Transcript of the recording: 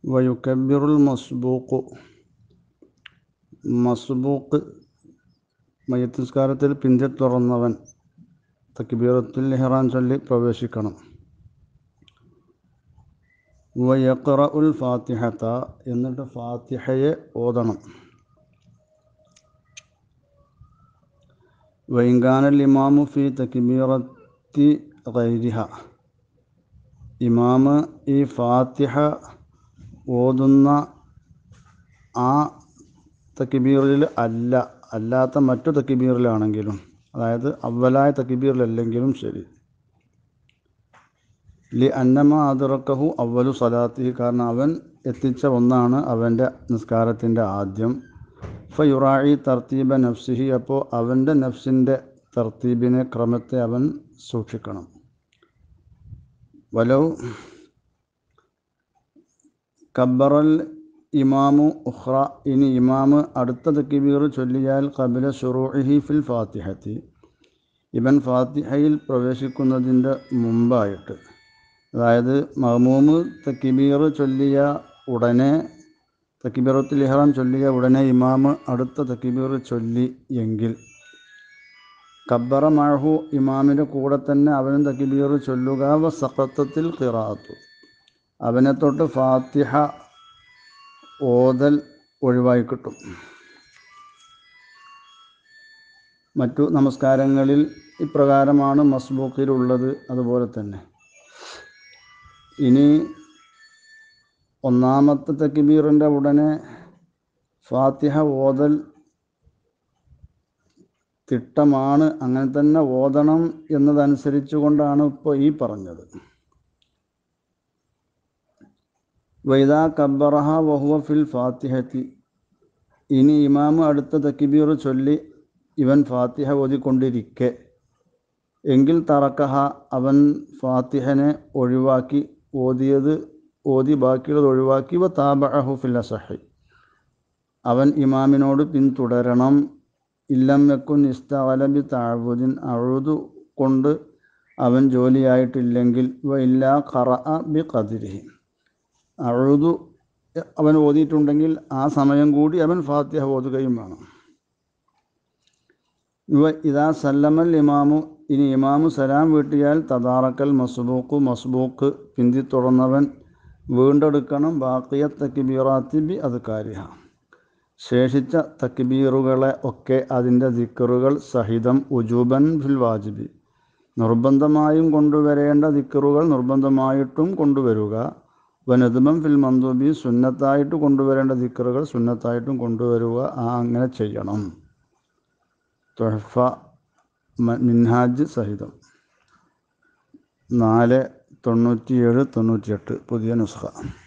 വയുക്കബിറുൽ മസ്ബൂഖു മസ്ബൂഖ് മയ്യത്തിസ്കാരത്തിൽ പിന്തി തുറന്നവൻ തക്ബീറത്തുൽ ഇഹ്റാൻ ചൊല്ലി പ്രവേശിക്കണം വയക്റ ഉൽ ഫാത്തിഹത്ത എന്നിട്ട് ഫാത്തിഹയെ ഓതണം വൈങ്കാനൽ ഇമാമു ഫി തക്ബീറത്തി ഗൈരിഹ ഇമാമ് ഈ ഫാത്തിഹ ഓതുന്ന ആ തക്ബീറിൽ അല്ല അല്ലാത്ത മറ്റു തക്ബീറിലാണെങ്കിലും അതായത് അവലായ തക്ബീറിലല്ലെങ്കിലും ശരി ലി അന്നമ അതിറക്കഹു അവലു സലാത്തി കാരണം അവൻ എത്തിച്ച ഒന്നാണ് അവൻ്റെ നിസ്കാരത്തിൻ്റെ ആദ്യം ഫയുറായി തർത്തീബ നഫ്സിഹി അപ്പോൾ അവൻ്റെ നഫ്സിൻ്റെ തർത്തീബിനെ ക്രമത്തെ അവൻ സൂക്ഷിക്കണം വലൗ കബ്ബറൽ ഇമാമു ഉഹ്റ ഇനി ഇമാമ് അടുത്ത തക്കിബീർ ചൊല്ലിയാൽ കബില ഷുറൂഹി ഫിൽ ഫാത്തിഹത്തി ഇവൻ ഫാത്തിഹയിൽ പ്രവേശിക്കുന്നതിൻ്റെ മുമ്പായിട്ട് അതായത് മഹ്മൂമ് തക്കിബീർ ചൊല്ലിയ ഉടനെ തക്കിബീറത്തുൽ ഇഹ്റാം ചൊല്ലിയ ഉടനെ ഇമാമ് അടുത്ത തക്കിബീർ ചൊല്ലി എങ്കിൽ കബ്ബറ മഴഹു ഇമാമിൻ്റെ കൂടെ തന്നെ അവനും തക്കിബീർ ചൊല്ലുക വ സഖത്തത്തിൽ ഖിറാത്തു അവനെ തൊട്ട് ഫാത്തിഹ ഓതൽ ഒഴിവായി കിട്ടും മറ്റു നമസ്കാരങ്ങളിൽ ഇപ്രകാരമാണ് മസ്ബൂക്കിലുള്ളത് അതുപോലെ തന്നെ ഇനി ഒന്നാമത്തെ തക്കിബീറിൻ്റെ ഉടനെ ഫാത്തിഹ ഓതൽ തിട്ടമാണ് അങ്ങനെ തന്നെ ഓതണം എന്നതനുസരിച്ച് കൊണ്ടാണ് ഇപ്പോൾ ഈ പറഞ്ഞത് വൈദാ കബ്ബറഹ വഹുവ ഫിൽ ഫാത്തിഹത്തി ഇനി ഇമാമ് അടുത്ത തക്കിബീർ ചൊല്ലി ഇവൻ ഫാത്തിഹ ഓതിക്കൊണ്ടിരിക്കെ എങ്കിൽ തറക്കഹ അവൻ ഫാത്തിഹനെ ഒഴിവാക്കി ഓതിയത് ഓതി ബാക്കിയുള്ളത് ഒഴിവാക്കി വ താബഅഹു ഫിൽ അസഹി അവൻ ഇമാമിനോട് പിന്തുടരണം ഇല്ലം വെക്കുൻ ഇസ്തവലബി താഴുദിൻ അഴുതു കൊണ്ട് അവൻ ജോലിയായിട്ടില്ലെങ്കിൽ വ ഇല്ലാ ഖറ ബി ഖദിരിഹി അഴുതു അവൻ ഓതിയിട്ടുണ്ടെങ്കിൽ ആ സമയം കൂടി അവൻ ഫാത്തിഹ ഓതുകയും വേണം ഇവ ഇതാ സല്ലമൽ ഇമാമു ഇനി ഇമാമു സലാം വീട്ടിയാൽ തദാറക്കൽ മസ്ബൂക്ക് മസ്ബൂക്ക് പിന്തി തുറന്നവൻ വീണ്ടെടുക്കണം ബാക്കിയ തക്കിബീറാത്തി ബി അത് കാര്യ ശേഷിച്ച തക്കിബീറുകളെ ഒക്കെ അതിൻ്റെ ദിക്കറുകൾ സഹിതം ഉജൂബൻ ഫിൽ വാജിബി നിർബന്ധമായും കൊണ്ടുവരേണ്ട ദിക്കറുകൾ നിർബന്ധമായിട്ടും കൊണ്ടുവരിക വനതുമം ഫിൽ മന്ദൂബി സുന്നത്തായിട്ട് കൊണ്ടുവരേണ്ട ദിക്കറുകൾ സുന്നത്തായിട്ടും കൊണ്ടുവരിക ആ അങ്ങനെ ചെയ്യണം തൊഹഫ മിൻഹാജ് സഹിതം നാല് തൊണ്ണൂറ്റിയേഴ് തൊണ്ണൂറ്റിയെട്ട് പുതിയ നുസ്ഖ